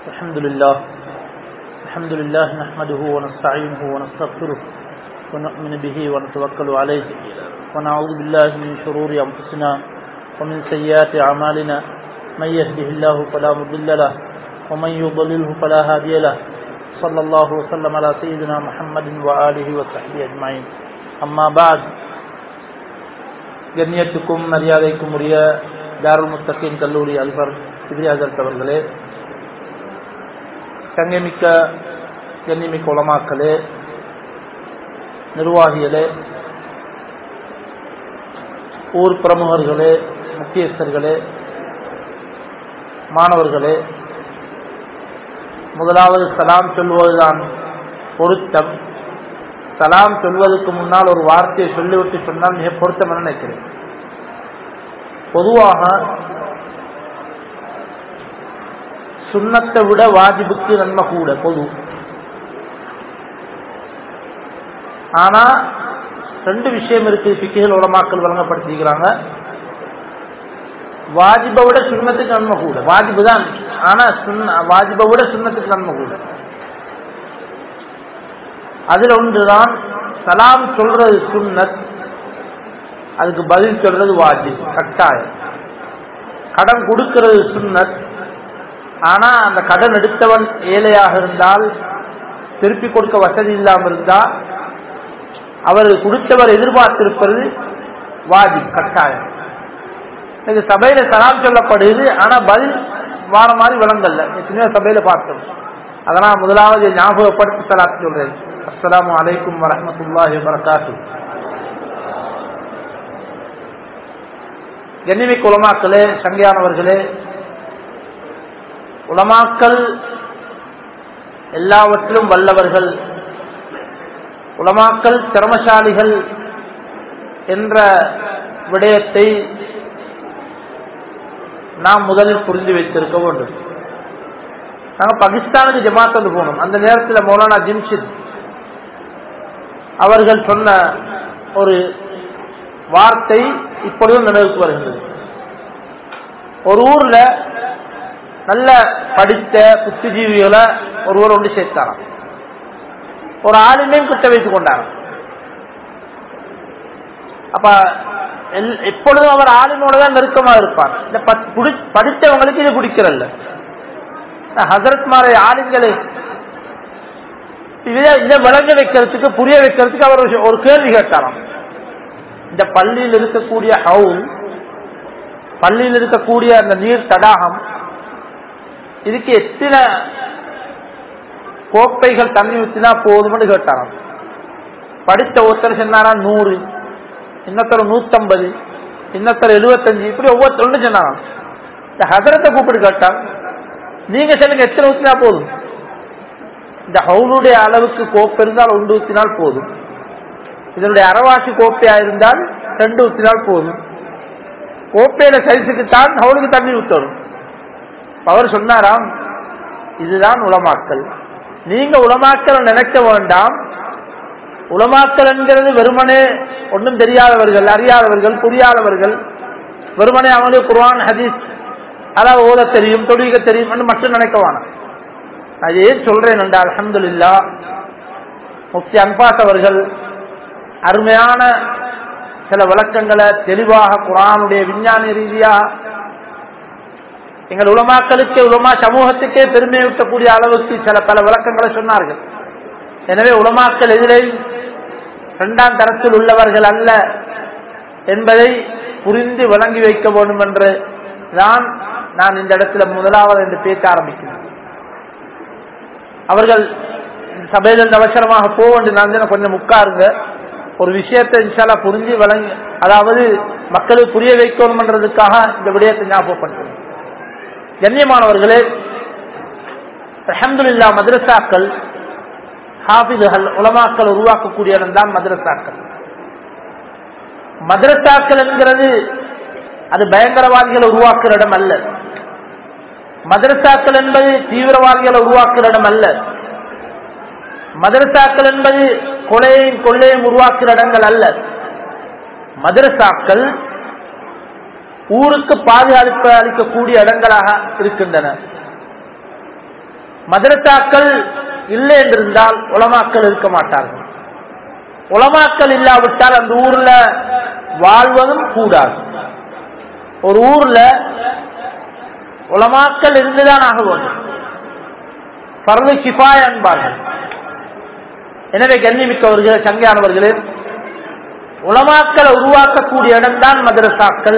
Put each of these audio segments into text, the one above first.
الحمد لله الحمد لله نحمده ونستعينه ونستغفره ونؤمن به ونتوكل عليه ونعوذ بالله من شرور أنفسنا ومن سيئات أعمالنا من يهده الله فلا مضل له ومن يضلله فلا هادي له صلى الله وسلم على سيدنا محمد وآله وصحبه أجمعين أما بعد கண்ணியத்துக்கும் மரியாதைக்கும் உரிய தாருல் முத்தகின் கல்லூரி அல்பர் சிதிரி ஹசரத் அவர்களே சங்கமிக்க கண்ணிமிக்க உலமாக்களே நிர்வாகிகளே ஊர் பிரமுகர்களே முக்கியஸ்தர்களே மாணவர்களே முதலாவது சலாம் சொல்வதுதான் பொருத்தம் சலாம் சொல்வதற்கு முன்னால் ஒரு வார்த்தையை சொல்லிவிட்டு சொன்னால் மிக பொருத்தம் என நினைக்கிறேன் பொதுவாக சுண்ணத்தை விட வாஜிபுக்கு நன்மை கூட பொது ஆனா ரெண்டு விஷயம் இருக்கு பிக்கைகள் உலமாக்கள் வழங்கப்படுத்திக்கிறாங்க வாஜிபை விட சுண்ணத்துக்கு நன்மை கூட வாஜிபு தான் ஆனா சுண்ண வாஜிபை விட சுண்ணத்துக்கு நன்மை கூட அதுல ஒன்றுதான் சலாம் சொல்றது சுண்ணத் அதுக்கு பதில் சொல்றது வாஜிப் கட்டாயம் கடன் கொடுக்கிறது சுண்ணத் ஆனா அந்த கடன் எடுத்தவன் ஏழையாக இருந்தால் திருப்பி கொடுக்க வசதி இல்லாமல் இருந்தா அவர் கொடுத்தவர் எதிர்பார்த்திருப்பது வாஜி கட்டாயம் இது சபையில சலாம் சொல்லப்படுது ஆனா பதில் வார மாதிரி விளங்கல்ல எத்தனையோ சபையில பார்த்தோம் அதனால் முதலாவது ஞாபகப்படுத்தி சலாத்து சொல்றேன் அஸ்லாம் வலைக்கும் வரமத்துல்லாஹி வரகாத்து கண்ணிமிக்க உலமாக்களே சங்கையானவர்களே உலமாக்கள் எல்லாவற்றிலும் வல்லவர்கள் உலமாக்கள் திறமசாலிகள் என்ற விடயத்தை நாம் முதலில் புரிந்து வைத்திருக்க வேண்டும் நாங்கள் பாகிஸ்தானுக்கு ஜமாத் வந்து போனோம் அந்த நேரத்தில் மௌலானா ஜிம்ஷித் அவர்கள் சொன்ன ஒரு வார்த்தை இப்பொழுதும் நினைவுக்கு வருகின்றது ஒரு ஊர்ல நல்ல படித்த புத்திஜீவிகளை ஒருவர் ஒன்று சேர்த்தாராம் ஒரு ஆளுமையும் கிட்ட வைத்துக் கொண்டாராம் அப்ப எப்பொழுதும் அவர் ஆளுமையோட தான் நெருக்கமாக இருப்பார் இந்த படித்தவங்களுக்கு இது பிடிக்கிறல்ல ஹசரத் மாரை ஆளுங்களை இதை விளங்க வைக்கிறதுக்கு புரிய வைக்கிறதுக்கு அவர் ஒரு கேள்வி கேட்டாராம் இந்த பள்ளியில் இருக்கக்கூடிய ஹவுல் பள்ளியில் இருக்கக்கூடிய அந்த நீர் தடாகம் இதுக்கு எத்தனை கோப்பைகள் தண்ணி ஊற்றினா போதும்னு கேட்டாராம் படித்த ஒருத்தர் சொன்னாரா நூறு இன்னொருத்தர் நூத்தம்பது இன்னொருத்தர் எழுபத்தஞ்சு இப்படி ஒவ்வொருத்தரும் சொன்னாராம் இந்த ஹசரத்தை கூப்பிட்டு கேட்டான் நீங்க சொல்லுங்க எத்தனை ஊற்றினா போதும் இந்த ஹவுலுடைய அளவுக்கு கோப்பை இருந்தால் ஒன்று ஊற்றினால் போதும் இதனுடைய அறவாசி கோப்பையா இருந்தால் ரெண்டு ஊற்றினால் போதும் கோப்பையில சைஸுக்கு தான் ஹவுலுக்கு தண்ணி ஊற்றணும் அவர் சொன்னாராம் இதுதான் உளமாக்கல் நீங்க உளமாக்கல் நினைக்க வேண்டாம் உளமாக்கல் என்கிறது வெறுமனே ஒன்றும் தெரியாதவர்கள் அறியாதவர்கள் புரியாதவர்கள் வெறுமனே அவங்களுக்கு குர்வான் ஹதீஸ் அதாவது ஓத தெரியும் தொழிக தெரியும் மட்டும் நினைக்க வேணாம் நான் ஏன் சொல்றேன் என்றால் அஹமது இல்லா முஃப்தி அன்பாஸ் அவர்கள் அருமையான சில விளக்கங்களை தெளிவாக குரானுடைய விஞ்ஞான ரீதியாக எங்கள் உலமாக்களுக்கே உலமா சமூகத்துக்கே பெருமையூட்டக்கூடிய அளவுக்கு சில பல விளக்கங்களை சொன்னார்கள் எனவே உலமாக்கள் எதிரையும் இரண்டாம் தரத்தில் உள்ளவர்கள் அல்ல என்பதை புரிந்து வழங்கி வைக்க வேண்டும் என்று தான் நான் இந்த இடத்துல முதலாவது என்று பேச ஆரம்பிக்கிறேன் அவர்கள் சபையில் அவசரமாக போக வேண்டிய நான் கொஞ்சம் உட்காருங்க ஒரு விஷயத்தை இன்ஷாலா புரிஞ்சு வழங்கி அதாவது மக்களுக்கு புரிய வைக்கணும்ன்றதுக்காக இந்த விடயத்தை ஞாபகப்படுத்துறேன் கண்ணியமானவர்களே அஹமதுல்லா மதரசாக்கள் ஹாபிதுகள் உலமாக்கள் உருவாக்கக்கூடிய இடம் தான் மதரசாக்கள் மதரசாக்கள் என்கிறது அது பயங்கரவாதிகளை உருவாக்குற இடம் அல்ல மதரசாக்கள் என்பது தீவிரவாதிகளை உருவாக்குற இடம் அல்ல மதரசாக்கள் என்பது கொலையையும் கொள்ளையும் உருவாக்குற இடங்கள் அல்ல மதரசாக்கள் ஊருக்கு பாதுகாப்பு அளிக்கக்கூடிய இடங்களாக இருக்கின்றன மதரசாக்கள் இல்லை என்றிருந்தால் உலமாக்கள் இருக்க மாட்டார்கள் உலமாக்கள் இல்லாவிட்டால் அந்த ஊர்ல வாழ்வதும் கூடாது ஒரு ஊர்ல உலமாக்கள் இருந்துதான் ஆக வேண்டும் பரது கிஃபாய் என்பார்கள் எனவே கண்ணிமிக்கவர்களே சங்கையானவர்களே உலமாக்களை உருவாக்கக்கூடிய இடம்தான் மதரசாக்கள்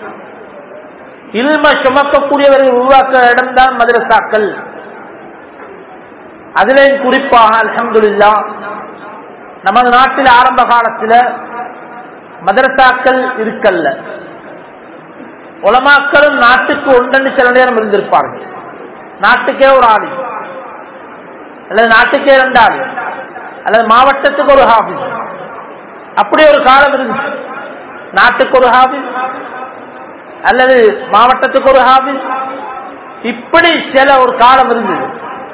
இல்ம சுமக்கக்கூடியவர்கள் உருவாக்க இடம்தான் மதரசாக்கள் அதிலேயும் குறிப்பாக அலமதுல்லா நமது நாட்டில் ஆரம்ப காலத்தில் மதரசாக்கள் இருக்கல்ல உலமாக்களும் நாட்டுக்கு ஒன்றென்று சில நேரம் இருந்திருப்பார்கள் நாட்டுக்கே ஒரு ஆளு அல்லது நாட்டுக்கே இரண்டு ஆளு அல்லது மாவட்டத்துக்கு ஒரு ஹாபிஸ் அப்படி ஒரு காலம் இருந்துச்சு நாட்டுக்கு ஒரு ஹாபிஸ் அல்லது மாவட்டத்துக்கு ஒரு ஹாபிஸ் இப்படி சில ஒரு காலம் இருந்தது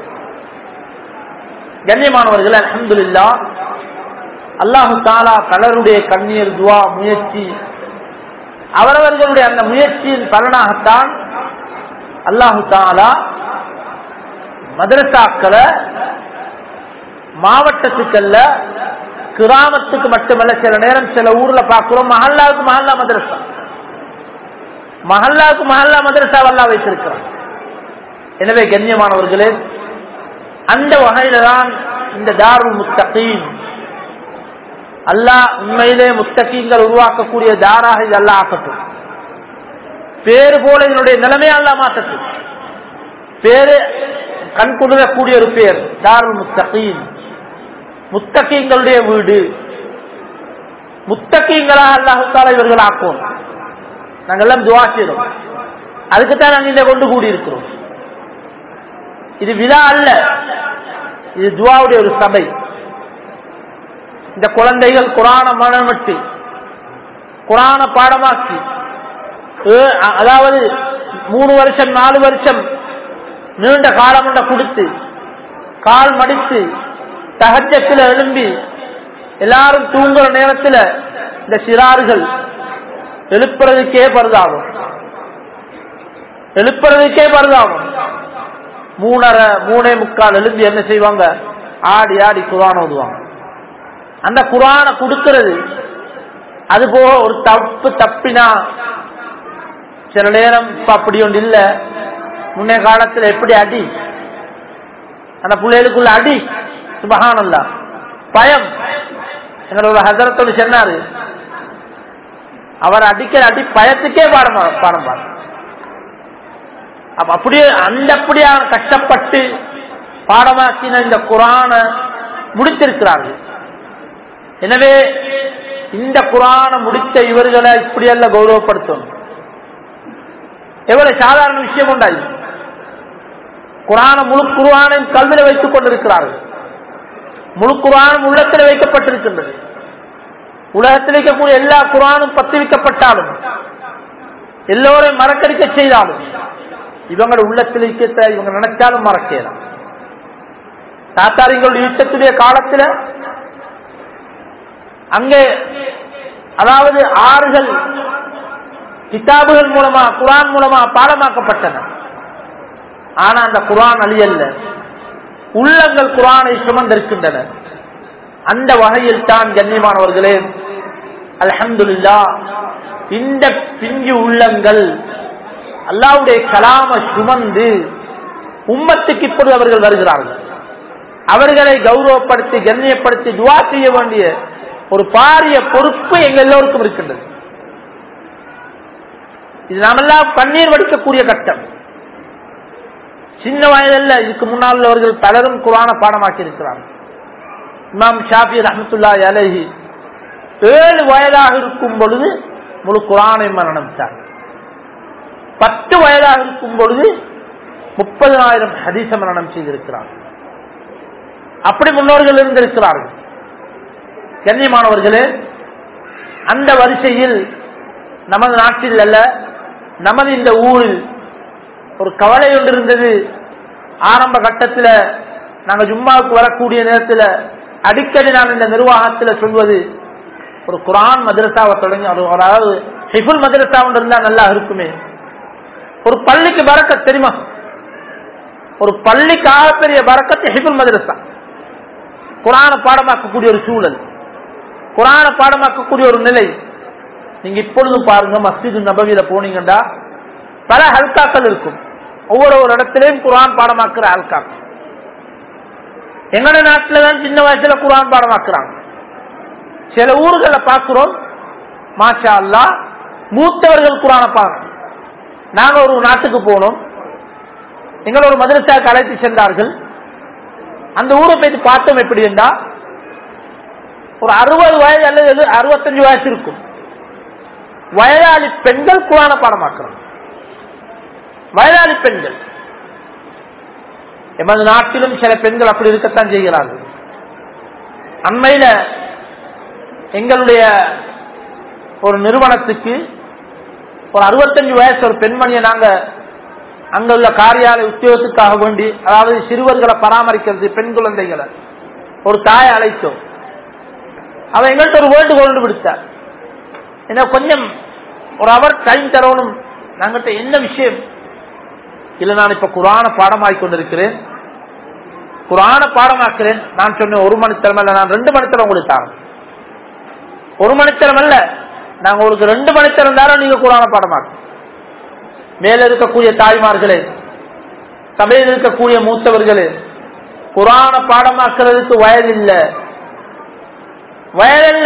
கண்ணியமானவர்கள் அலமதுல்லா அல்லாஹு தாலா பலருடைய கண்ணீர் துவா முயற்சி அவரவர்களுடைய அந்த முயற்சியின் பலனாகத்தான் அல்லாஹு தாலா மதரசாக்களை மாவட்டத்துக்கல்ல கிராமத்துக்கு மட்டுமல்ல சில நேரம் சில ஊர்ல பார்க்கிறோம் மஹல்லாவுக்கு மஹல்லா மதரசா மஹல்லாவுக்கு மஹல்லா மதரசா வல்லா வைத்திருக்கிறோம் எனவே கண்ணியமானவர்களே அந்த வகையில தான் இந்த தாருல் முத்தகீன் அல்லாஹ் உண்மையிலே முத்தகீன்கள் உருவாக்கக்கூடிய தாராக இது அல்லா ஆக்கட்டும் பேரு போல இதனுடைய நிலைமையை அல்லா மாற்றட்டும் பேரு கண் குளிரக்கூடிய ஒரு பேர் தாருல் முத்தகீன் முத்தகீங்களுடைய வீடு முத்தகீங்களாக அல்லாஹால இவர்கள் ஆக்குவோம் நாங்கள் எல்லாம் துவா செய்தோம் அதுக்குத்தான் நாங்கள் இதை கொண்டு கூடி இருக்கிறோம் இது விழா அல்ல இது துவாவுடைய ஒரு சபை இந்த குழந்தைகள் குரான மனமட்டு குரான பாடமாக்கி அதாவது மூணு வருஷம் நாலு வருஷம் நீண்ட காலம் கொடுத்து கால் மடித்து தகஜத்தில் எழும்பி எல்லாரும் தூங்குற நேரத்தில் இந்த சிறார்கள் எழுப்புறதுக்கே பருதாகும் எழுப்புறதுக்கே பருதாகும் மூணரை மூணே முக்கால் எழுந்து என்ன செய்வாங்க ஆடி ஆடி குரான ஓதுவாங்க அந்த குரான கொடுக்கிறது அது போக ஒரு தப்பு தப்பினா சில நேரம் இப்ப அப்படி ஒன்று இல்ல முன்னே காலத்துல எப்படி அடி அந்த பிள்ளைகளுக்குள்ள அடி சுபகானல்லா பயம் எங்களோட ஹசரத்தோடு சொன்னாரு அவர் அடிக்கிற அடி பயத்துக்கே பாடம் பாடம் பாடம் அப்ப அப்படியே அந்த அப்படியா கஷ்டப்பட்டு பாடமாக்கின இந்த குரான முடித்திருக்கிறார்கள் எனவே இந்த குரான முடித்த இவர்களை இப்படி அல்ல கௌரவப்படுத்தணும் எவ்வளவு சாதாரண விஷயம் உண்டாய் குரான முழு குருவானையும் கல்வியில் வைத்துக் கொண்டிருக்கிறார்கள் முழு குரானும் உள்ளத்தில் வைக்கப்பட்டிருக்கின்றது உலகத்தில் இருக்கக்கூடிய எல்லா குரானும் பத்து வைக்கப்பட்டாலும் எல்லோரையும் மறக்கடிக்க செய்தாலும் இவங்களோட உள்ளத்தில் இருக்க இவங்க நினைச்சாலும் மறக்கலாம் தாத்தாரிங்களுடைய யுத்தத்துடைய காலத்தில் அங்கே அதாவது ஆறுகள் கிதாபுகள் மூலமா குரான் மூலமா பாடமாக்கப்பட்டன ஆனா அந்த குரான் அழியல்ல உள்ளங்கள் குரானை சுமந்திருக்கின்றன அந்த வகையில் தான் கண்ணியமானவர்களே அலமதுல்லா இந்த பிஞ்சு உள்ளங்கள் அல்லாவுடைய கலாம சுமந்து உம்மத்துக்கு இப்பொழுது அவர்கள் வருகிறார்கள் அவர்களை கௌரவப்படுத்தி கண்ணியப்படுத்தி துவா செய்ய வேண்டிய ஒரு பாரிய பொறுப்பு எங்க எல்லோருக்கும் இருக்கின்றது இது நாமெல்லாம் கண்ணீர் வடிக்கக்கூடிய கட்டம் சின்ன வயதில் இதுக்கு முன்னால் உள்ளவர்கள் பலரும் குரான பாடமாக்கி இருக்கிறார்கள் இமாம் ஷாஃபி ரஹமத்துல்லா அலஹி ஏழு வயதாக இருக்கும் பொழுது முழு குரானை மரணமிட்டார் பத்து வயதாக இருக்கும் பொழுது முப்பதனாயிரம் ஹதீச மரணம் செய்திருக்கிறார் அப்படி முன்னோர்கள் இருந்திருக்கிறார்கள் கண்ணியமானவர்களே அந்த வரிசையில் நமது நாட்டில் அல்ல நமது இந்த ஊரில் ஒரு கவலை ஒன்று இருந்தது ஆரம்ப கட்டத்தில் நாங்கள் ஜும்மாவுக்கு வரக்கூடிய நேரத்தில் அடிக்கடி நான் இந்த நிர்வாகத்தில் சொல்வது ஒரு குரான் மதரசாவை தொடங்கி அதாவது ஹிஃபுல் மதரசா ஒன்று இருந்தால் நல்லா இருக்குமே ஒரு பள்ளிக்கு பறக்க தெரியுமா ஒரு பள்ளிக்காக பெரிய பறக்கத்து ஹிபுல் மதரசா குரான பாடமாக்கக்கூடிய ஒரு சூழல் குரான பாடமாக்கக்கூடிய ஒரு நிலை நீங்க இப்பொழுதும் பாருங்க மஸ்ஜிது நபவியில போனீங்கன்னா பல ஹல்காக்கள் இருக்கும் ஒவ்வொரு ஒரு இடத்திலையும் குரான் பாடமாக்குற ஹல்காக்கள் எங்கட நாட்டில தான் சின்ன வயசுல குரான் பாடமாக்குறாங்க சில ஊர்களை பார்க்கிறோம் மாஷா அல்லா மூத்தவர்கள் குரான பாடம் நாங்க ஒரு நாட்டுக்கு போனோம் எங்களை ஒரு மதரசாவுக்கு அழைத்து சென்றார்கள் அந்த ஊரை போய் பார்த்தோம் எப்படி என்றா ஒரு அறுபது வயது அல்லது அறுபத்தஞ்சு வயசு இருக்கும் வயதாளி பெண்கள் குரான பாடமாக்குறாங்க வயதாளி பெண்கள் எமது நாட்டிலும் சில பெண்கள் அப்படி இருக்கத்தான் செய்கிறார்கள் அண்மையில எங்களுடைய ஒரு நிறுவனத்துக்கு ஒரு அறுபத்தஞ்சு வயசு ஒரு பெண்மணியை நாங்க அங்க உள்ள காரியாலய உத்தியோகத்துக்காக வேண்டி அதாவது சிறுவர்களை பராமரிக்கிறது பெண் குழந்தைகளை ஒரு தாயை அழைத்தோம் அவ எங்கள்கிட்ட ஒரு வேண்டுகோள் விடுத்தார் என்ன கொஞ்சம் ஒரு அவர் டைம் தரணும் நாங்கிட்ட என்ன விஷயம் இல்ல நான் இப்ப குரான பாடமாக்கிக் கொண்டிருக்கிறேன் குரான பாடமாக்கிறேன் நான் சொன்னேன் ஒரு மணித்தரம் அல்ல நான் ரெண்டு மணித்தரம் உங்களுக்கு தாரேன் ஒரு மணித்தரம் அல்ல நாங்க உங்களுக்கு ரெண்டு மணித்தரம் தாரோம் நீங்க குரான பாடமாக்க மேல இருக்கக்கூடிய தாய்மார்களே சபையில் இருக்கக்கூடிய மூத்தவர்களே குரான பாடமாக்குறதுக்கு வயது இல்ல வயதில்ல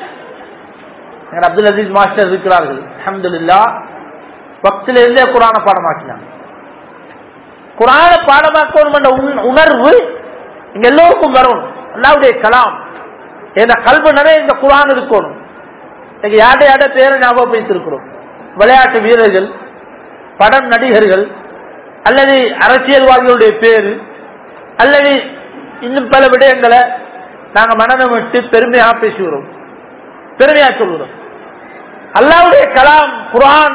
அப்துல் அசீஸ் மாஸ்டர் இருக்கிறார்கள் அஹமதுல்லா பக்தில இருந்தே குரான பாடமாக்கினாங்க குரான பாடமாக்கணும் என்ற உணர்வு இங்க எல்லோருக்கும் வரும் அல்லாவுடைய கலாம் என்ற கல்வி நிறைய இந்த குரான் இருக்கணும் இன்னைக்கு யார்ட யார்ட பேரை ஞாபகம் வைத்திருக்கிறோம் விளையாட்டு வீரர்கள் படம் நடிகர்கள் அல்லது அரசியல்வாதிகளுடைய பேரு அல்லது இன்னும் பல விடயங்களை நாங்க மனநம் விட்டு பெருமையா பேசுகிறோம் பெருமையா சொல்கிறோம் அல்லாவுடைய கலாம் குரான்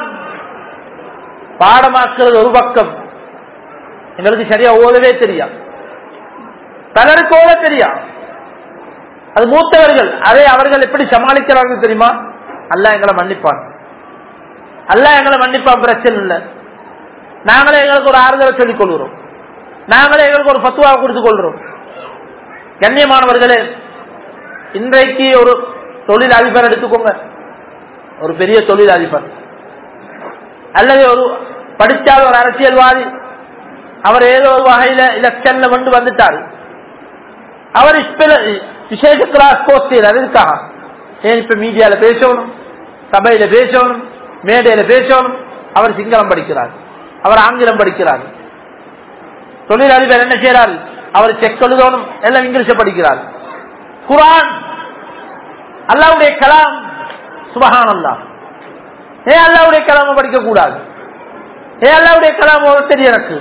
பாடமாக்குறது ஒரு பக்கம் எங்களுக்கு சரியா ஓதவே தெரியும் பலருக்கு ஓத தெரியும் அது மூத்தவர்கள் அதை அவர்கள் எப்படி சமாளிக்கிறார்கள் தெரியுமா அல்ல எங்களை மன்னிப்பான் அல்ல எங்களை மன்னிப்பான் பிரச்சனை இல்லை நாங்களே எங்களுக்கு ஒரு ஆறுதலை சொல்லிக் கொள்கிறோம் நாங்களே எங்களுக்கு ஒரு பத்துவாவை கொடுத்துக் கொள்கிறோம் கண்ணியமானவர்களே இன்றைக்கு ஒரு தொழில் அதிபர் எடுத்துக்கோங்க ஒரு பெரிய தொழில் அதிபர் அல்லது ஒரு படிச்சாத ஒரு அரசியல்வாதி அவர் ஏதோ ஒரு வகையில எலெக்ஷன்ல வந்து வந்துட்டாரு அவர் விசேஷ கிளாஸ் கோர்ஸ் செய்யறாரு இதுக்காக ஏன் இப்ப மீடியால பேசணும் சபையில பேசணும் மேடையில பேசணும் அவர் சிங்களம் படிக்கிறார் அவர் ஆங்கிலம் படிக்கிறார் தொழிலதிபர் என்ன செய்யறாரு அவர் செக் எழுதணும் எல்லாம் இங்கிலீஷ படிக்கிறார் குரான் அல்லாவுடைய கலாம் சுபஹான் அல்லா ஏன் அல்லாவுடைய கலாம படிக்க கூடாது ஏன் அல்லாவுடைய கலாம் தெரியும் எனக்கு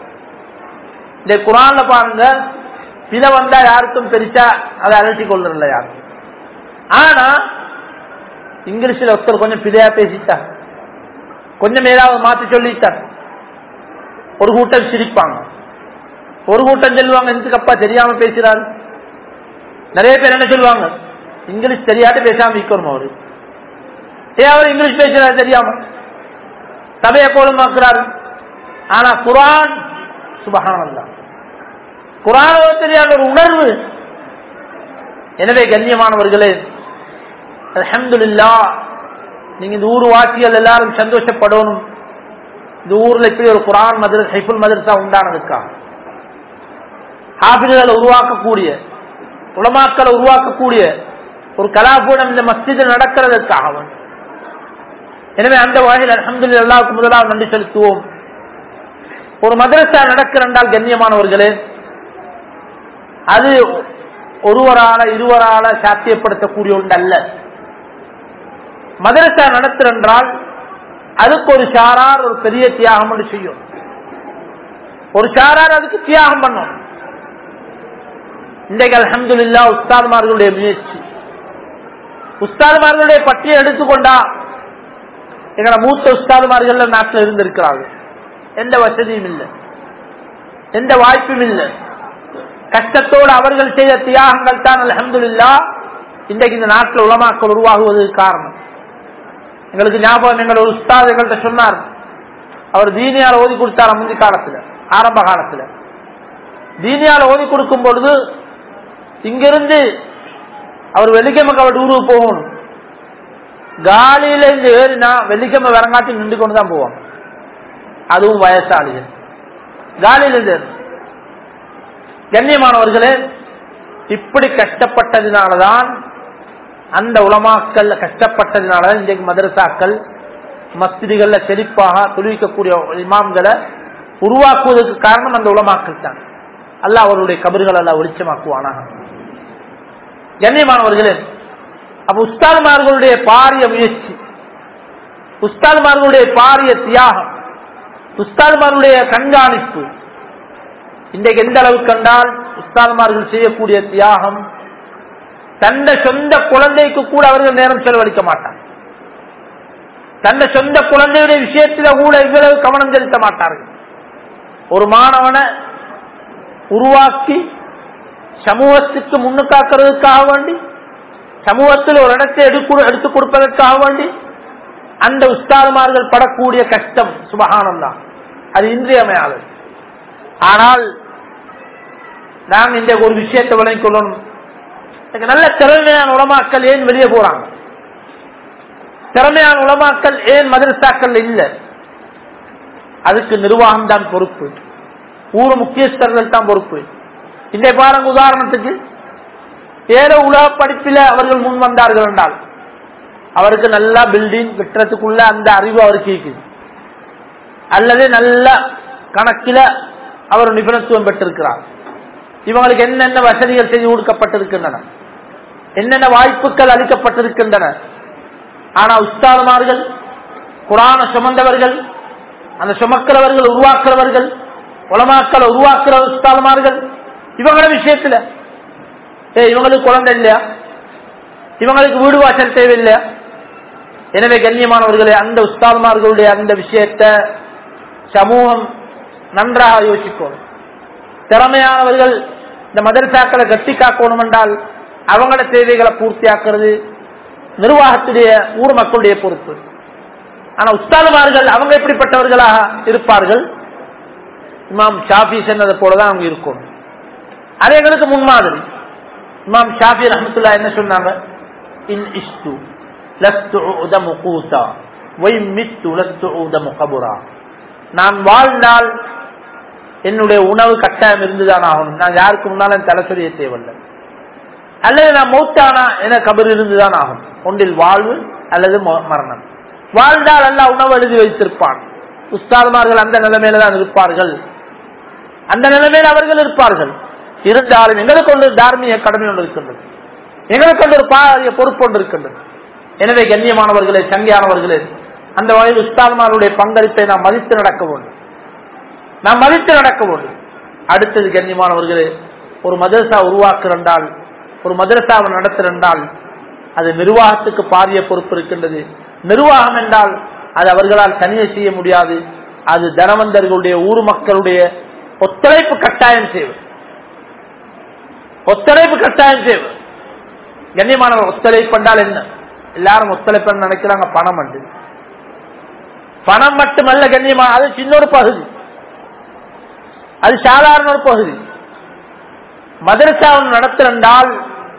இந்த குரான்ல பாருங்க பில வந்தா யாருக்கும் பெருசா அதை அலட்டி கொள்றதில்ல யாரும் ஆனா இங்கிலீஷ்ல ஒருத்தர் கொஞ்சம் பிழையா பேசிட்டார் கொஞ்சம் ஏதாவது மாத்தி சொல்லிட்டார் ஒரு கூட்டம் சிரிப்பாங்க ஒரு கூட்டம் சொல்லுவாங்க எதுக்கு அப்பா தெரியாம பேசுறாரு நிறைய பேர் என்ன சொல்லுவாங்க இங்கிலீஷ் தெரியாட்டு பேசாம இருக்கணும் அவரு ஏன் அவர் இங்கிலீஷ் பேசுறாரு தெரியாம சபையை கோலமாக்குறாரு ஆனா குரான் சுபகானந்தான் குரான தெரியாத ஒரு உணர்வு எனவே கண்ணியமானவர்களே அலமதுல்லா நீங்க இந்த ஊர் வாசிகள் எல்லாரும் சந்தோஷப்படணும் இந்த ஊர்ல இப்படி ஒரு குரான் மதரசா ஹைஃபுல் மதரசா உண்டானதுக்கா ஹாபில்களை உருவாக்கக்கூடிய உலமாக்களை உருவாக்கக்கூடிய ஒரு கலாபூடம் இந்த மஸ்ஜிதில் நடக்கிறதுக்காக எனவே அந்த வகையில் அலமது எல்லாருக்கும் முதலாவது நன்றி செலுத்துவோம் ஒரு மதரசா நடக்கிறண்டால் கண்ணியமானவர்களே அது ஒருவரால இருவரால சாத்தியப்படுத்தக்கூடிய ஒன்று அல்ல மதரசா நடத்துறென்றால் அதுக்கு ஒரு சாரார் ஒரு பெரிய தியாகம் ஒன்று செய்யும் ஒரு சாரார் அதுக்கு தியாகம் பண்ணும் இன்றைக்கு அலமதுல்லா உஸ்தாத்மார்களுடைய முயற்சி உஸ்தாத்மார்களுடைய பட்டியல் எடுத்துக்கொண்டா எங்களை மூத்த உஸ்தாதுமார்கள் நாட்டில் இருந்திருக்கிறார்கள் எந்த வசதியும் இல்லை எந்த வாய்ப்பும் இல்லை கஷ்டத்தோடு அவர்கள் செய்த தியாகங்கள் தான் அலமதுல்லா இன்றைக்கு இந்த நாட்டில் உலமாக்கள் உருவாகுவதற்கு காரணம் எங்களுக்கு ஞாபகம் எங்கள் ஒரு உஸ்தாத் எங்கள்கிட்ட சொன்னார் அவர் தீனியால் ஓதி கொடுத்தார் முந்தி காலத்துல ஆரம்ப காலத்துல தீனியால் ஓதி கொடுக்கும் பொழுது இங்கிருந்து அவர் வெள்ளிக்கிழமை அவர் ஊருக்கு போகணும் காலியில இருந்து ஏறினா வெள்ளிக்கிழமை வரங்காட்டி நின்று கொண்டு தான் போவாங்க அதுவும் வயசாளிகள் காலியில இருந்து ஏறணும். கண்ணியமானவர்களே இப்படி கஷ்டப்பட்டதினாலதான் அந்த உலமாக்கள் கஷ்டப்பட்டதினாலதான் இன்றைக்கு மதரசாக்கள் மஸ்திதிகள்ல செழிப்பாக தொழுவிக்கக்கூடிய இமாம்களை உருவாக்குவதற்கு காரணம் அந்த உலமாக்கள் தான் அல்லாஹ் அவருடைய கபறுகள் எல்லாம் வெளிச்சமாக்குவானாக கண்ணியமானவர்களே அப்ப உஸ்தால்மார்களுடைய பாரிய முயற்சி உஸ்தால்மார்களுடைய பாரிய தியாகம் உஸ்தால்மார்களுடைய கண்காணிப்பு இன்றைக்கு எந்த அளவுக்கு கண்டால் உஸ்தால்மார்கள் செய்யக்கூடிய தியாகம் தந்த சொந்த குழந்தைக்கு கூட அவர்கள் நேரம் செலவழிக்க மாட்டாங்க தந்த சொந்த குழந்தையுடைய விஷயத்தில கூட இவ்வளவு கவனம் செலுத்த மாட்டார்கள் ஒரு மாணவனை உருவாக்கி சமூகத்துக்கு முன்னுக்காக்குறதுக்காக வேண்டி சமூகத்தில் ஒரு இடத்தை எடுத்து எடுத்துக் கொடுப்பதற்காக வேண்டி அந்த உஸ்தாதுமார்கள் படக்கூடிய கஷ்டம் சுபகானம் தான் அது இன்றியமையாதது ஆனால் நான் இந்த ஒரு விஷயத்தை விளங்கிக் கொள்ளணும் எனக்கு நல்ல திறமையான உலமாக்கள் ஏன் வெளியே போறாங்க திறமையான உலமாக்கள் ஏன் மதரசாக்கள் இல்லை அதுக்கு நிர்வாகம் தான் பொறுப்பு ஊர் முக்கியஸ்தர்கள் தான் பொறுப்பு இந்த பாருங்க உதாரணத்துக்கு ஏதோ உலக படிப்பில் அவர்கள் முன் வந்தார்கள் என்றால் அவருக்கு நல்லா பில்டிங் கட்டுறதுக்குள்ள அந்த அறிவு அவருக்கு இருக்குது அல்லது நல்ல கணக்கில அவர் நிபுணத்துவம் பெற்றிருக்கிறார் இவங்களுக்கு என்னென்ன வசதிகள் செய்து கொடுக்கப்பட்டிருக்கின்றன என்னென்ன வாய்ப்புகள் அளிக்கப்பட்டிருக்கின்றன ஆனா உஸ்தாதுமார்கள் குரான சுமந்தவர்கள் அந்த சுமக்கிறவர்கள் உருவாக்குறவர்கள் உலமாக்களை உருவாக்குற உஸ்தாதுமார்கள் இவங்கள விஷயத்துல ஏ இவங்களுக்கு குழந்தை இல்லையா இவங்களுக்கு வீடு வாசல் தேவையில்லையா எனவே கண்ணியமானவர்களே அந்த உஸ்தாதுமார்களுடைய அந்த விஷயத்தை சமூகம் நன்றாக யோசிக்கணும் திறமையானவர்கள் இந்த மதரசாக்களை கட்டி காக்கணும் என்றால் அவங்களோட தேவைகளை பூர்த்தியாக்குறது நிர்வாகத்துடைய ஊர் மக்களுடைய பொறுப்பு ஆனா உஸ்தாதுமார்கள் அவங்க எப்படிப்பட்டவர்களாக இருப்பார்கள் இமாம் ஷாஃபி சொன்னதை போலதான் அவங்க இருக்கும் அது எங்களுக்கு முன்மாதிரி இமாம் ஷாஃபி ரஹமத்துல்லா என்ன சொன்னாங்க இன் இஷ்டு லஸ்து உத முகூதா ஒய் மித்து லஸ்து உத முகபுரா நான் வாழ்ந்தால் என்னுடைய உணவு கட்டாயம் இருந்துதான் ஆகணும் நான் யாருக்கு முன்னாலும் தலை சொல்லிய தேவையில்லை அல்லது நான் மௌத்தானா என கபர் இருந்துதான் ஆகும் ஒன்றில் வாழ்வு அல்லது மரணம் வாழ்ந்தால் அல்ல உணவு எழுதி வைத்திருப்பான் உஸ்தாதுமார்கள் அந்த நிலைமையில தான் இருப்பார்கள் அந்த நிலைமையில் அவர்கள் இருப்பார்கள் இருந்தாலும் எங்களுக்கு ஒன்று தார்மீக கடமை ஒன்று இருக்கின்றது எங்களுக்கு ஒன்று ஒரு பாரிய பொறுப்பு ஒன்று இருக்கின்றது எனவே கண்ணியமானவர்களே சங்கியானவர்களே அந்த வகையில் உஸ்தாதுமார்களுடைய பங்களிப்பை நாம் மதித்து நடக்க வேண்டும் நாம் மதித்து நடக்க வேண்டும் அடுத்தது கண்ணியமானவர்களே ஒரு மதரசா உருவாக்குறால் ஒரு மதரசாவை நடத்துறால் அது நிர்வாகத்துக்கு பாரிய பொறுப்பு இருக்கின்றது நிர்வாகம் என்றால் அது அவர்களால் தனியே செய்ய முடியாது அது தனவந்தர்களுடைய ஊர் மக்களுடைய ஒத்துழைப்பு கட்டாயம் செய்வது ஒத்துழைப்பு கட்டாயம் செய்வது கண்ணியமானவர் ஒத்துழைப்பு என்றால் என்ன எல்லாரும் ஒத்துழைப்பு நினைக்கிறாங்க பணம் அண்டு பணம் மட்டுமல்ல கண்ணியமான அது சின்ன ஒரு பகுதி அது சாதாரண ஒரு பகுதி மதரசாவை நடத்தினால்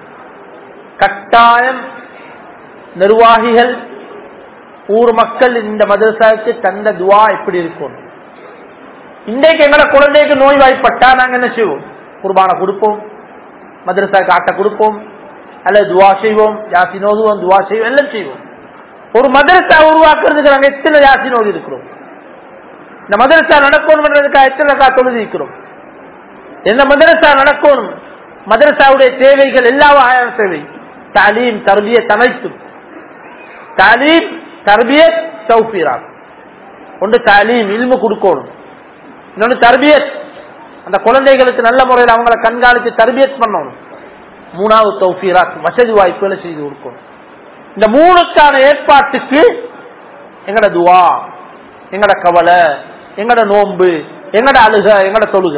கட்டாயம் நிர்வாகிகள் ஊர் மக்கள் இந்த மதரசாவுக்கு தந்த துவா எப்படி இருக்கும் இன்றைக்கு எங்களோட குழந்தைக்கு நோய் வாய்ப்பட்டா நாங்க என்ன செய்வோம் குர்பானை கொடுப்போம் மதரசாவுக்கு ஆட்டை கொடுப்போம் அல்லது துவா செய்வோம் ஜாசி நோதுவோம் துவா செய்வோம் எல்லாம் செய்வோம் ஒரு மதரசா உருவாக்குறதுக்கு நாங்க எத்தனை ஜாசி நோதி இருக்கிறோம் இந்த மதரசா நடக்கணும் எத்தனை கா தொழுதி இருக்கிறோம் எந்த மதரசா நடக்கணும் மதரசாவுடைய தேவைகள் எல்லா வகையான தேவை தாலீம் தர்பிய தனைத்தும் தாலீம் தர்பிய சௌபீராத் ஒன்று தாலீம் இல்மு கொடுக்கணும் இன்னொன்று தர்பியத் அந்த குழந்தைகளுக்கு நல்ல முறையில் அவங்கள கண்காணித்து தர்பியத் பண்ணணும் மூணாவது தௌஃபீராத் வசதி வாய்ப்புகளை செய்து கொடுக்கணும் இந்த மூணுக்கான ஏற்பாட்டுக்கு எங்கட துவா எங்கட கவலை எங்கட நோன்பு எங்கட அழுக எங்கட தொழுக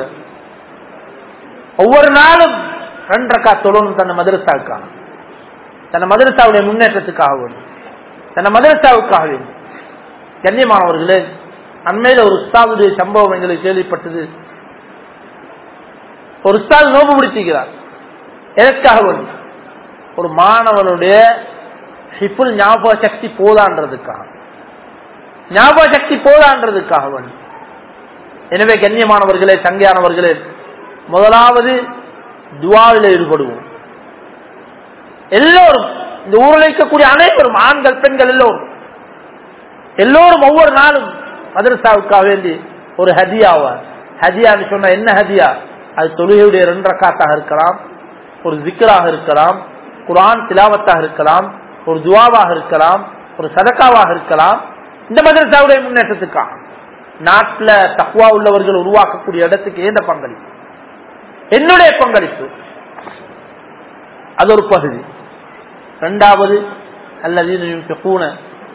ஒவ்வொரு நாளும் ரெண்டரைக்கா தொழும் தன்னை மதரசாவுக்கான தன்னை மதரசாவுடைய முன்னேற்றத்துக்காக வேண்டும் தன்னை மதரசாவுக்காக வேண்டும் கண்ணியமானவர்களே அண்மையில ஒரு உஸ்தாவுடைய சம்பவம் எங்களுக்கு கேள்விப்பட்டது ஒரு உஸ்தாத் நோம்பு பிடிச்சிக்கிறார் எதற்காக வேண்டி ஒரு மாணவனுடைய ஹிஃபுல் ஞாபக சக்தி போதான்றதுக்காக ஞாபக சக்தி போதான்றதுக்காக வேண்டி எனவே கண்ணியமானவர்களே சங்கையானவர்களே முதலாவது துவாவில் ஈடுபடுவோம் எல்லோரும் இந்த ஊரில் இருக்கக்கூடிய அனைவரும் ஆண்கள் பெண்கள் எல்லோரும் எல்லோரும் ஒவ்வொரு நாளும் மதரசாவுக்காக வேண்டி ஒரு ஹதியாவா ஹதியான்னு சொன்ன என்ன ஹதியா அது தொழுகையுடைய ரெண்டு ரக்காத்தாக இருக்கலாம் ஒரு ஜிக்கராக இருக்கலாம் குரான் திலாவத்தாக இருக்கலாம் ஒரு துவாவாக இருக்கலாம் ஒரு சதக்காவாக இருக்கலாம் இந்த மதரசாவுடைய முன்னேற்றத்துக்காக நாட்டில் தக்குவா உள்ளவர்கள் உருவாக்கக்கூடிய இடத்துக்கு ஏந்த பங்களிப்பு என்னுடைய பங்களிப்பு அது ஒரு பகுதி இரண்டாவது அல்லது பூனை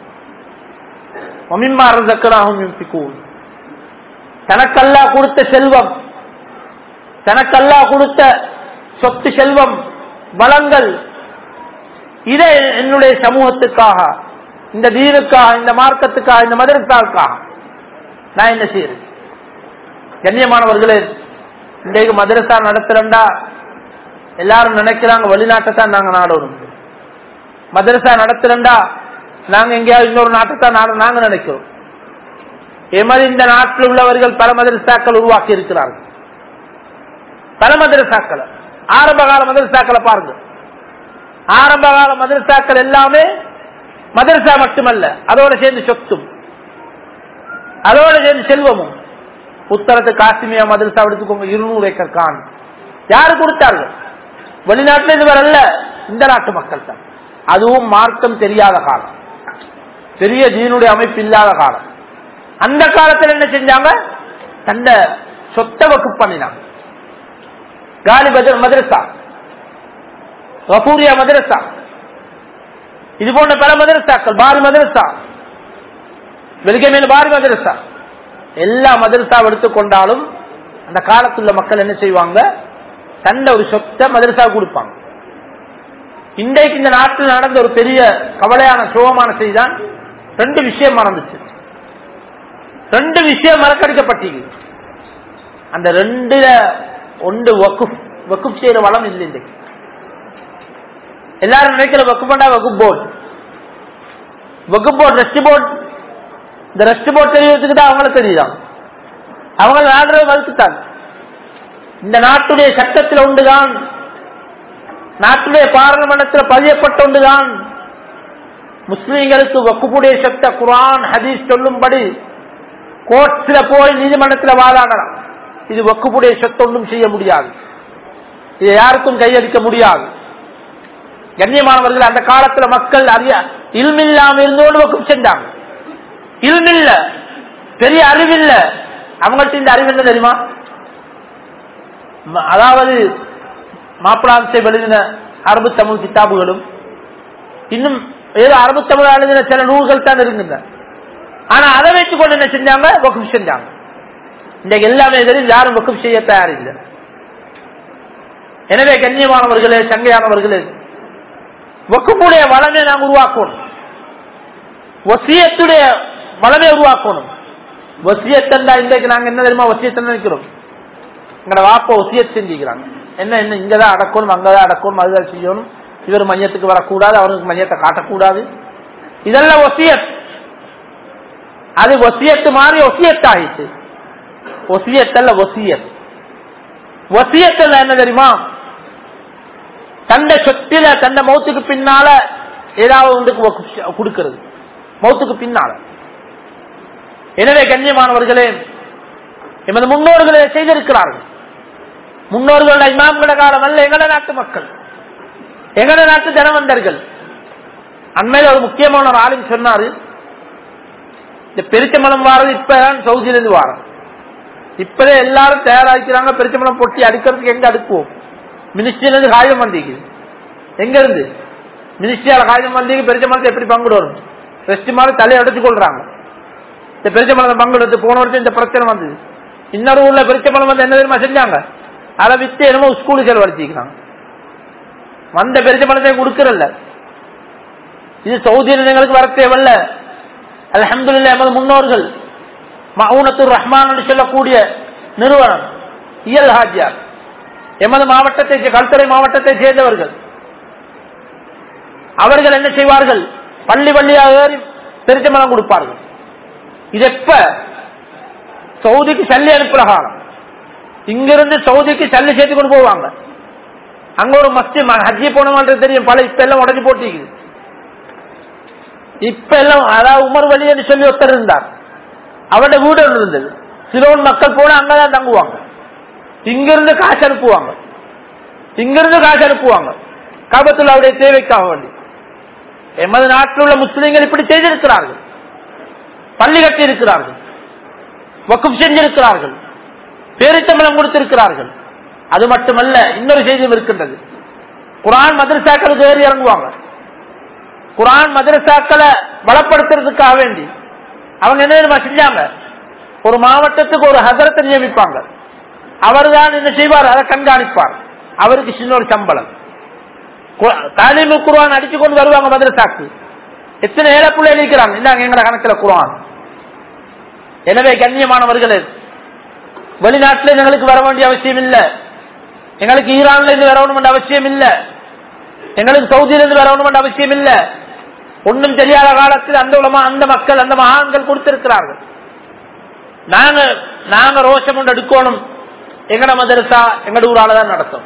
தனக்கல்லா கொடுத்த செல்வம் தனக்கல்லா கொடுத்த சொத்து செல்வம் வளங்கள் இதை என்னுடைய சமூகத்துக்காக இந்த தீனுக்காக இந்த மார்க்கத்துக்காக இந்த மதரசாவுக்காக நான் என்ன செய்யறேன் கண்ணியமானவர்களே இன்றைக்கு மதரசா நடத்துறா எல்லாரும் நினைக்கிறாங்க வெளிநாட்டை தான் நாங்க நாடணும் மதரசா நடத்துறா நாங்க எங்கேயாவது இன்னொரு நாட்டை தான் நாங்க நினைக்கிறோம் எமது இந்த நாட்டில் உள்ளவர்கள் பல மதரசாக்கள் உருவாக்கி இருக்கிறார்கள் பல மதரசாக்களை ஆரம்ப கால மதரசாக்களை பாருங்க ஆரம்ப கால மதரசாக்கள் எல்லாமே மதரசா மட்டுமல்ல அதோட சேர்ந்து சொத்தும் அதோட சேர்ந்து செல்வமும் உத்தரத்து காசிமியா மதரசா எடுத்துக்கோங்க இருநூறு ஏக்கர் கான் யாரு கொடுத்தார்கள் வெளிநாட்டில் இது வரல இந்த நாட்டு மக்கள் தான் அதுவும் மார்க்கம் தெரியாத காலம் பெரிய தீனுடைய அமைப்பு இல்லாத காலம் அந்த காலத்தில் என்ன செஞ்சாங்க தந்த சொத்தை வக்கு பண்ணினாங்க காலி பஜர் மதரசா வபூரியா மதரசா இது போன்ற பல மதரசாக்கள் பாரி மதரசா வெளிக்கமேல் பாரி மதரசா எல்லா மதரசா எடுத்துக்கொண்டாலும் அந்த காலத்துள்ள மக்கள் என்ன செய்வாங்க தந்த ஒரு சொத்தை மதரசா கொடுப்பாங்க இன்றைக்கு இந்த நாட்டில் நடந்த ஒரு பெரிய கவலையான சோகமான செய்திதான் ரெண்டு விஷயம் மறந்துச்சு ரெண்டு விஷயம் மறக்கடிக்கப்பட்டீங்க அந்த ரெண்டுல ஒன்று வக்குப் வக்குப் செய்யற வளம் இல்லை இன்றைக்கு எல்லாரும் நினைக்கிற வக்குப்பண்டா Waqf board Waqf board rest board இந்த ரெஸ்ட் போர்டு தெரியறதுக்கு தான் அவங்களுக்கு தெரியுதான் அவங்க நாடுறத மறுத்துட்டாங்க இந்த நாட்டுடைய சட்டத்தில் உண்டுதான் நாட்டுடைய பாராளுமன்றத்தில் பதியப்பட்ட ஒன்றுதான் முஸ்லீம்களுக்கு வக்குப்புடைய சட்ட குரான் ஹதீஸ் சொல்லும்படி கோர்ட்ல போய் நீதிமன்றத்தில் வாதாடலாம் இது வக்குப்புடைய சொத்து ஒன்றும் செய்ய முடியாது இதை யாருக்கும் கையடிக்க முடியாது கண்ணியமானவர்கள் அந்த காலத்துல மக்கள் அறிய இல்மில்லாம இருந்தோடு வக்குப் செஞ்சாங்க இல்மில்ல பெரிய அறிவில்ல அவங்கள்ட்ட இந்த அறிவு என்ன தெரியுமா அதாவது மாப்பிளாம்சை எழுதின அரபு தமிழ் கிதாபுகளும் இன்னும் ஏதோ அரபு தமிழ் எழுதின சில நூல்கள் தான் இருக்குங்க ஆனா அதை வைத்துக் கொண்டு என்ன செஞ்சாங்க வகுப்பு செஞ்சாங்க இன்றைக்கு எல்லாமே தெரியும் யாரும் வகுப்பு செய்ய தயாரில்லை எனவே கண்ணியமானவர்களே சங்கையானவர்களே வக்குப்புடைய வளமே நாம் உருவாக்கணும் வசியத்துடைய வளமே உருவாக்கணும் வசியத்தண்டா இன்றைக்கு நாங்க என்ன தெரியுமா வசியத்தன் நினைக்கிறோம் எங்கட வாப்ப வசியத் செஞ்சுக்கிறாங்க என்ன என்ன இங்கதான் அடக்கணும் அங்கதான் அடக்கணும் அதுதான் செய்யணும் இவர் மையத்துக்கு வரக்கூடாது அவருக்கு மையத்தை காட்டக்கூடாது இதெல்லாம் ஒசியத் அது ஒசியத்து மாதிரி ஒசியத் ஆயிடுச்சு ஒசியத்தல்ல ஒசியத் ஒசியத்தல்ல என்ன தெரியுமா தந்த சொத்தில தந்த மௌத்துக்கு பின்னால ஏதாவது ஒன்றுக்கு கொடுக்கிறது மௌத்துக்கு பின்னால எனவே கண்ணியமானவர்களே எமது முன்னோர்களே செய்திருக்கிறார்கள் முன்னோர்கள இமாம்கள காலம் அல்ல எங்கட நாட்டு மக்கள் எங்கட நாட்டு ஜனவந்தர்கள் அண்மையில ஒரு முக்கியமான ஒரு ஆளும் சொன்னாரு இந்த பெருச்சமலம் வாரது இப்பதான் சவுதியிலிருந்து வாரம் இப்பதே எல்லாரும் தயாராக்கிறாங்க பெருச்சமலம் பொட்டி அடுக்கிறதுக்கு எங்க அடுக்குவோம் மினிஸ்ட்ரியில இருந்து காயம் வந்திக்குது எங்க இருந்து மினிஸ்ட்ரியால காயம் வந்திக்கு பெருச்சமலத்தை எப்படி பங்குடுவோம் ரெஸ்ட் மாதிரி தலையை அடைச்சு கொள்றாங்க இந்த பெருச்சமலத்தை பங்குடுத்து போன வருஷம் இந்த பிரச்சனை வந்தது இன்னொரு ஊர்ல பெருச்சமலம் வந்து என்ன தெரியுமா செஞ்சாங்க அதை வித்து என்னமோ ஸ்கூலுக்கு செலவழிச்சிக்கிறாங்க வந்த பெருச்சமலத்தை கொடுக்கறல்ல இது சவுதி எங்களுக்கு வர தேவையில்ல அலமதுல்ல எமது முன்னோர்கள் மவுனத்துர் ரஹ்மான் சொல்லக்கூடிய நிறுவனம் இயல் ஹாஜியார் எமது மாவட்டத்தை சே- கல்துறை மாவட்டத்தை சேர்ந்தவர்கள் அவர்கள் என்ன செய்வார்கள் பள்ளி பள்ளியாக ஏறி திருச்சமலம் கொடுப்பார்கள் இது எப்ப சவுதிக்கு சல்லி அனுப்புற காலம் இங்கிருந்து சவுதிக்கு சல்லி சேர்த்து கொண்டு போவாங்க அங்க ஒரு மஸ்தி ஹஜ்ஜி போனவங்களுக்கு தெரியும் பல இப்ப எல்லாம் உடஞ்சி போட்டிருக்குது இப்ப எல்லாம் அதாவது உமர் வழி என்று சொல்லி ஒருத்தர் இருந்தார் அவருடைய வீடு ஒன்று இருந்தது சிலோன் மக்கள் போனா அங்கதான் தங்குவாங்க இங்கிருந்து காசு அனுப்புவாங்க இங்கிருந்து காசு அனுப்புவாங்க காபத்துல அவருடைய தேவைக்காக வேண்டி எமது நாட்டில் உள்ள முஸ்லிம்கள் இப்படி செய்திருக்கிறார்கள் பள்ளி கட்டி இருக்கிறார்கள் வக்குப் செஞ்சிருக்கிறார்கள் பேரித்தமிழம் கொடுத்திருக்கிறார்கள் அது மட்டுமல்ல இன்னொரு செய்தியும் இருக்கின்றது குரான் மதரசாக்களுக்கு ஏறி இறங்குவாங்க குரான் மதரசாக்களை பலப்படுத்துறதுக்காக வேண்டி அவங்க என்ன தெரியுமா செஞ்சாங்க ஒரு மாவட்டத்துக்கு ஒரு ஹசரத்தை நியமிப்பாங்க அவர் தான் என்ன செய்வார் அதை கண்காணிப்பார் அவருக்கு சின்ன ஒரு சம்பளம் கு- தாலீமு குர்ஆன் அடிச்சு கொண்டு வருவாங்க மதரசாக்கு எத்தனை ஏழை பிள்ளைகள் இருக்கிறாங்க இந்தாங்க எங்களை கணக்குல குர்ஆன் எனவே கண்ணியமானவர்களே வெளிநாட்டில் எங்களுக்கு வர வேண்டிய அவசியம் இல்ல எங்களுக்கு ஈரான்ல இருந்து வரணும் அவசியம் இல்ல எங்களுக்கு சவுதியில இருந்து வரணும் அவசியம் இல்ல ஒன்றும் தெரியாத காலத்தில் அந்த உலமா அந்த மக்கள் அந்த மகான்கள் கொடுத்திருக்கிறார்கள் நாங்க நாங்க ரோஷம் கொண்டு எடுக்கணும் எங்கட மதரசா எங்கட ஊரால தான் நடத்தும்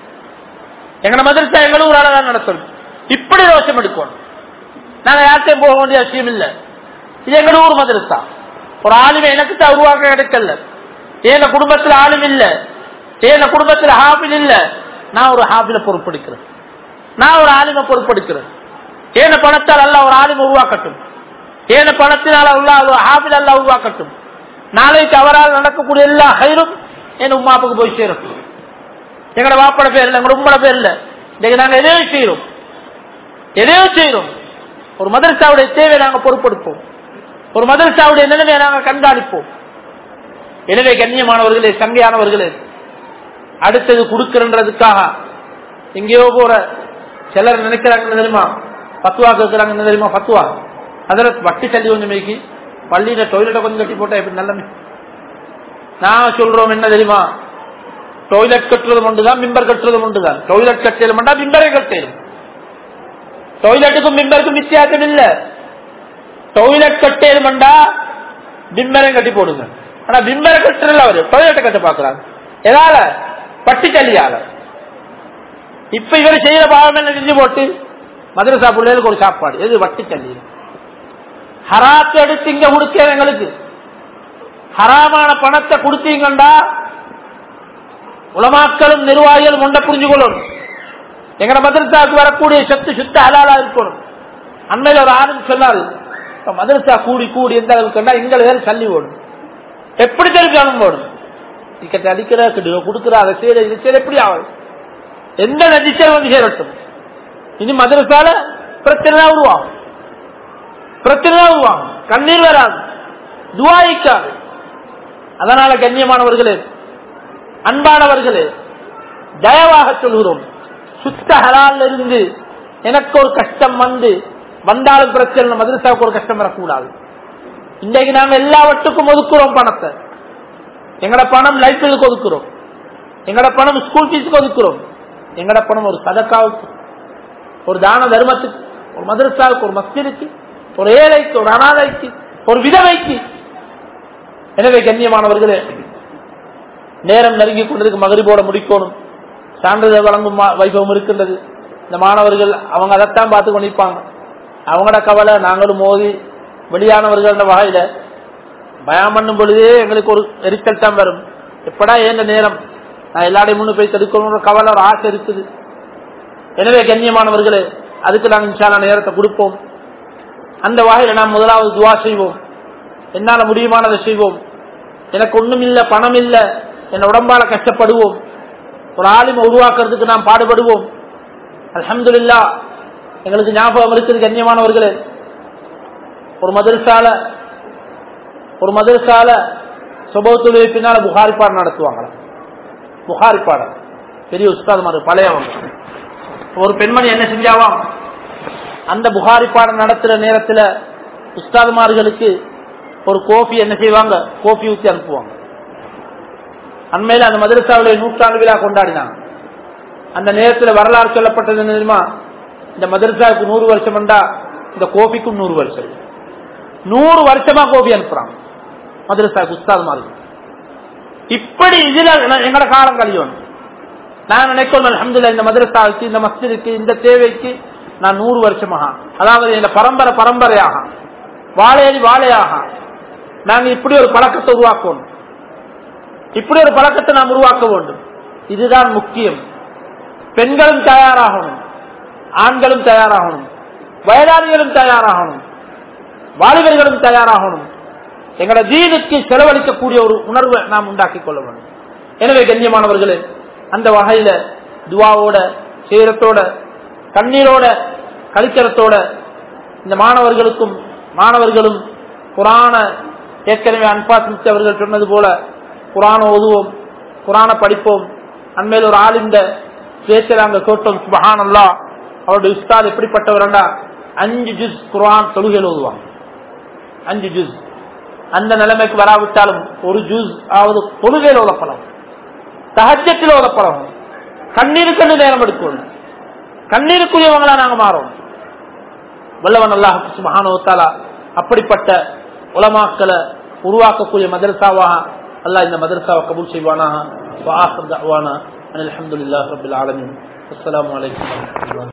எங்கட மதரசா எங்கட ஊரால தான் நடத்தும் இப்படி ரோஷம் எடுக்கணும் நாங்க யார்கிட்டையும் போக வேண்டிய அவசியம் இல்ல இது எங்கட ஊர் மதரசா ஒரு ஆளுமை எனக்கு தான் உருவாக்க எடுக்கல என் குடும்பத்துல ஆளும் இல்ல என் குடும்பத்துல ஹாபில் இல்ல நான் ஒரு ஹாபில பொறுப்பெடுக்கிறேன் நான் ஒரு ஆளுமை பொறுப்பெடுக்கிறேன் ஏன பணத்தால் அல்ல ஒரு ஆளுமை உருவாக்கட்டும் ஏன பணத்தினால் உள்ள ஒரு ஹாபில் அல்ல உருவாக்கட்டும் நாளைக்கு அவரால் நடக்கக்கூடிய எல்லா ஹைரும் என் உமாப்புக்கு போய் சேரும் எங்கட வாப்பட பேர் இல்ல எங்கட உம்மட பேர் இல்ல இன்னைக்கு நாங்க எதையோ செய்யறோம் எதையோ செய்யறோம் ஒரு மதரசாவுடைய தேவை நாங்க பொறுப்பெடுப்போம் ஒரு மதரசாவுடைய நிலைமையை நாங்க கண்காணிப்போம் எனவே கண்ணியமானவர்களே சங்கையானவர்களே அடுத்தது கொடுக்கிறன்றதுக்காக எங்கேயோ போற சிலர் நினைக்கிறாங்க தெரியுமா பத்துவா கேட்கிறாங்க தெரியுமா பத்துவா அதில் வட்டி தள்ளி கொஞ்சம் மேய்க்கு பள்ளியில டொய்லெட்டை கொஞ்சம் கட்டி போட்டா எப்படி நல்லமே நான் சொல்றோம் என்ன தெரியுமா டொய்லெட் கட்டுறதும் ஒன்றுதான் மிம்பர் கட்டுறதும் ஒன்றுதான் டொய்லெட் கட்டியலும் வேண்டாம் மிம்பரை கட்டியலும் டொய்லெட்டுக்கும் மிம்பருக்கும் வித்தியாசம் இல்ல டொய்லெட் கட்டியலும் வேண்டா பிம்பரையும் கட்டி போடுங்க ஆனா பிம்பரை கட்டுறல அவரு டொய்லெட்டை கட்ட பாக்குறாங்க எதால பட்டி தள்ளியால இப்ப இவர் செய்யற பாவம் என்ன செஞ்சு போட்டு மதுரசா பிள்ளைகளுக்கு ஒரு சாப்பாடு எது வட்டி தள்ளி ஹராத்து எடுத்து இங்க கொடுக்க எங்களுக்கு ஹராமான பணத்தை கொடுத்தீங்கண்டா உலமாக்களும் நிர்வாகிகளும் ஒன்றை புரிஞ்சு கொள்ளணும் எங்கட மதரசாவுக்கு வரக்கூடிய சொத்து சுத்த ஹலாலா இருக்கணும் அண்மையில ஒரு ஆளும் சொன்னாரு இப்ப மதரசா கூடி கூடி எந்த அளவுக்குண்டா எங்களை வேற சல்லி ஓடும் எப்படி தெரிஞ்சு அனுப்ப ஓடும் டிக்கெட் அடிக்கிற கிடுவ கொடுக்குற அதை செய்யற இது செய்யற எப்படி ஆகும் எந்த நதிச்சல் வந்து சேரட்டும் இனி மதரசால பிரச்சனை தான் உருவாகும் பிரச்சனை தான் உருவாகும் கண்ணீர் வராது துவாயிக்காது அதனால கண்ணியமானவர்களே அன்பானவர்களே தயவாக சொல்கிறோம் சுத்த ஹலால் இருந்து எனக்கு ஒரு கஷ்டம் வந்து வந்தாலும் பிரச்சனை மதரசாவுக்கு ஒரு கஷ்டம் வரக்கூடாது இன்றைக்கு நாங்க எல்லாவற்றுக்கும் ஒதுக்குறோம் பணத்தை எங்கட பணம் லைஃபுக்கு ஒதுக்குறோம் எங்கட பணம் ஸ்கூல் ஃபீஸுக்கு ஒதுக்குறோம் எங்கட பணம் ஒரு சதக்காவுக்கு ஒரு தான தர்மத்துக்கு ஒரு மதரசாவுக்கு ஒரு மஸ்ஜிதுக்கு ஒரு ஏழைக்கு ஒரு அனாதைக்கு ஒரு விதவைக்கு எனவே கண்ணியமானவர்களே நேரம் நெருங்கி கொண்டதுக்கு மகரிபோட முடிக்கணும் சான்றிதழ் வழங்கும் மா- வைபவம் இருக்கின்றது இந்த மாணவர்கள் அவங்க அதைத்தான் பார்த்து கொண்டிருப்பாங்க அவங்களோட கவலை நாங்களும் மோதி வெளியானவர்கள் வகையில பயம் பண்ணும் பொழுதே எங்களுக்கு ஒரு எரிச்சல் தான் வரும் எப்படா ஏந்த நேரம் நான் எல்லாரையும் முன்னு போய் தடுக்கணும்ன்ற கவலை ஒரு ஆசை இருக்குது எனவே கண்ணியமானவர்களே அதுக்கு நாங்கள் இன்ஷால்லா நேரத்தை கொடுப்போம் அந்த வகையில நாம் முதலாவது துவா செய்வோம் என்னால முடியுமானதை செய்வோம் எனக்கு ஒண்ணும் இல்ல பணம் இல்ல என் உடம்பால கஷ்டப்படுவோம் ஒரு ஆளுமை உருவாக்குறதுக்கு நாம் பாடுபடுவோம் அல்ஹம்துலில்லா எங்களுக்கு ஞாபகம் இருக்குது கண்ணியமானவர்களே ஒரு மதரசால ஒரு மதரசால சுபத்துடைய பின்னால புகாரி பாடம் நடத்துவாங்களா புகாரி பாடம் பெரிய உஸ்தாது மாதிரி பழையவங்க ஒரு பெண்மணி என்ன செஞ்சாவாம் அந்த புகாரி பாடம் நடத்துற நேரத்துல உஸ்தாதுமார்களுக்கு ஒரு கோபி என்ன செய்வாங்க கோபி ஊத்தி அனுப்புவாங்க அண்மையில அந்த மதரசாவுடைய நூற்றாண்டு விழா கொண்டாடினாங்க அந்த நேரத்தில் வரலாறு சொல்லப்பட்டது என்ன தெரியுமா இந்த மதரசாவுக்கு நூறு வருஷம் வந்தா இந்த கோபிக்கும் நூறு வருஷம் நூறு வருஷமா கோபி அனுப்புறாங்க மதரசாவுக்கு உஸ்தாத் மாதிரி இப்படி இதுல எங்கட காலம் கழியும் நான் நினைக்கணும் அலமதுல்ல இந்த மதரசாவுக்கு இந்த மஸ்ஜிதுக்கு இந்த தேவைக்கு நான் நூறு வருஷமாக அதாவது இந்த பரம்பரை பரம்பரையாக வாழையடி வாழையாக நாங்க இப்படி ஒரு பழக்கத்தை உருவாக்கணும் இப்படி ஒரு பழக்கத்தை நாம் உருவாக்க வேண்டும் இதுதான் முக்கியம் பெண்களும் தயாராகணும் ஆண்களும் தயாராகணும் வயதாளிகளும் தயாராகணும் வாலிபர்களும் தயாராகணும் எங்களோட ஜீனுக்கு செலவழிக்கக்கூடிய ஒரு உணர்வை நாம் உண்டாக்கிக் கொள்ள வேண்டும் எனவே கண்ணியமானவர்களே அந்த வகையில துவாவோட சேரத்தோட கண்ணீரோட கழிக்கிறத்தோட இந்த மாணவர்களுக்கும் மாணவர்களும் குரான ஏற்கனவே அன்பாசித்து அவர்கள் சொன்னது போல குரான ஓதுவோம் குரான படிப்போம் அண்மையில் ஒரு ஆளிந்த பேச்சை நாங்கள் கேட்டோம் சுபஹான் அல்லா அவருடைய உஸ்தாத் எப்படிப்பட்டவரண்டா அஞ்சு ஜுஸ் குரான் தொழுகையில் ஓதுவாங்க அஞ்சு ஜூஸ் அந்த நிலைமைக்கு வராவிட்டாலும் ஒரு ஜூஸ் ஆவது தொழுகையில் ஓதப்படும் சகஜத்தில் ஓதப்படும் கண்ணீருக்கு நேரம் எடுக்கணும் கண்ணீருக்குரியவங்களா நாங்க மாறோம் வல்லவன் அல்லாஹ் மகானோத்தாலா அப்படிப்பட்ட உலமாக்களை உருவாக்கக்கூடிய மதரசாவாக அல்லாஹ் இந்த மதரசாவை கபூல் செய்வானாக الحمد لله رب العالمين السلام عليكم ورحمة الله